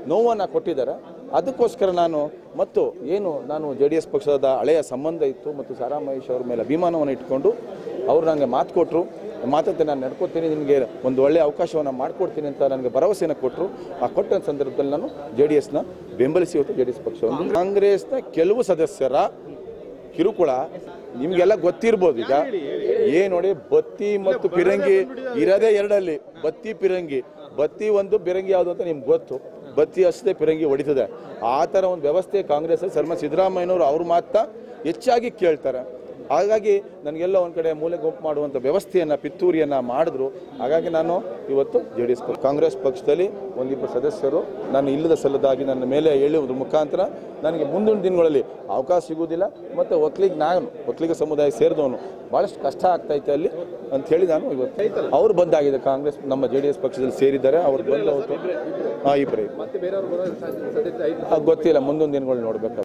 ನೋವನ್ನು ಕೊಟ್ಟಿದ್ದಾರೆ ಅದಕ್ಕೋಸ್ಕರ ನಾನು ಮತ್ತು ಏನು ನಾನು ಜೆ ಡಿ ಎಸ್ ಪಕ್ಷದ ಹಳೆಯ ಸಂಬಂಧ ಇತ್ತು ಮತ್ತು ಸಾರಾ ಮಹೇಶ್ ಅವ್ರ ಮೇಲೆ ಅಭಿಮಾನವನ್ನು ಇಟ್ಕೊಂಡು ಅವರು ನನಗೆ ಮಾತು ಕೊಟ್ಟರು ಮಾತಂತೆ ನಾನು ನಡ್ಕೋತೀನಿ ನಿನಗೆ ಒಂದು ಒಳ್ಳೆಯ ಅವಕಾಶವನ್ನು ಮಾಡಿಕೊಡ್ತೀನಿ ಅಂತ ನನಗೆ ಭರವಸೆಯನ್ನು ಕೊಟ್ಟರು ಆ ಕೊಟ್ಟ ಸಂದರ್ಭದಲ್ಲಿ ನಾನು ಜೆ ಡಿ ಎಸ್ನ ಬೆಂಬಲಿಸಿ ಇವತ್ತು ಜೆ ಡಿ ಎಸ್ ಪಕ್ಷವನ್ನು ಕಾಂಗ್ರೆಸ್ನ ಕೆಲವು ಸದಸ್ಯರ ಕಿರುಕುಳ ನಿಮಗೆಲ್ಲ ಗೊತ್ತಿರ್ಬೋದು ಈಗ ಏನ್ ನೋಡಿ ಬತ್ತಿ ಮತ್ತು ಪಿರಂಗಿ ಇರೋದೇ ಎರಡಲ್ಲಿ ಬತ್ತಿ ಪಿರಂಗಿ ಬತ್ತಿ ಒಂದು ಪಿರಂಗಿ ಯಾವುದು ಅಂತ ನಿಮ್ಗೆ ಗೊತ್ತು ಬತ್ತಿ ಹಚ್ಚದೆ ಪಿರಂಗಿ ಹೊಡಿತದೆ ಆ ಥರ ಒಂದು ವ್ಯವಸ್ಥೆ ಕಾಂಗ್ರೆಸ್ ಸರ್ಮ ಸಿದ್ದರಾಮಯ್ಯನವರು ಅವ್ರ ಮಾತ್ರ ಹೆಚ್ಚಾಗಿ ಕೇಳ್ತಾರೆ ಹಾಗಾಗಿ ನನಗೆಲ್ಲ ಒಂದು ಕಡೆ ಮೂಲೆ ಗುಂಪು ಮಾಡುವಂಥ ವ್ಯವಸ್ಥೆಯನ್ನು ಪಿತ್ತೂರಿಯನ್ನು ಮಾಡಿದ್ರು ಹಾಗಾಗಿ ನಾನು ಇವತ್ತು ಜೆ ಡಿ ಎಸ್ ಕಾಂಗ್ರೆಸ್ ಪಕ್ಷದಲ್ಲಿ ಒಂದಿಬ್ಬರು ಸದಸ್ಯರು ನಾನು ಇಲ್ಲದ ಸಲ್ಲದಾಗಿ ನನ್ನ ಮೇಲೆ ಹೇಳುವುದ್ರ ಮುಖಾಂತರ ನನಗೆ ಮುಂದಿನ ದಿನಗಳಲ್ಲಿ ಅವಕಾಶ ಸಿಗುವುದಿಲ್ಲ ಮತ್ತು ಒಕ್ಕಲಿಗ ನಾನು ಒಕ್ಕಲಿಗ ಸಮುದಾಯ ಸೇರಿದವನು ಭಾಳಷ್ಟು ಕಷ್ಟ ಆಗ್ತೈತೆ ಅಲ್ಲಿ ಅಂತ ಹೇಳಿ ನಾನು ಇವತ್ತು ಅವ್ರು ಬಂದಾಗಿದೆ ಕಾಂಗ್ರೆಸ್ ನಮ್ಮ ಜೆ ಡಿ ಎಸ್ ಪಕ್ಷದಲ್ಲಿ ಸೇರಿದ್ದಾರೆ ಅವ್ರು ಬಂದು ಅವತ್ತು ಹಾಂ ಇಬ್ಬರೇ ಮತ್ತೆ ಬೇರೆಯವರು ಬರೋ ಸಾಧ್ಯತೆ ಐತೆ ಗೊತ್ತಿಲ್ಲ ಮುಂದಿನ ದಿನಗಳು ನೋಡಬೇಕು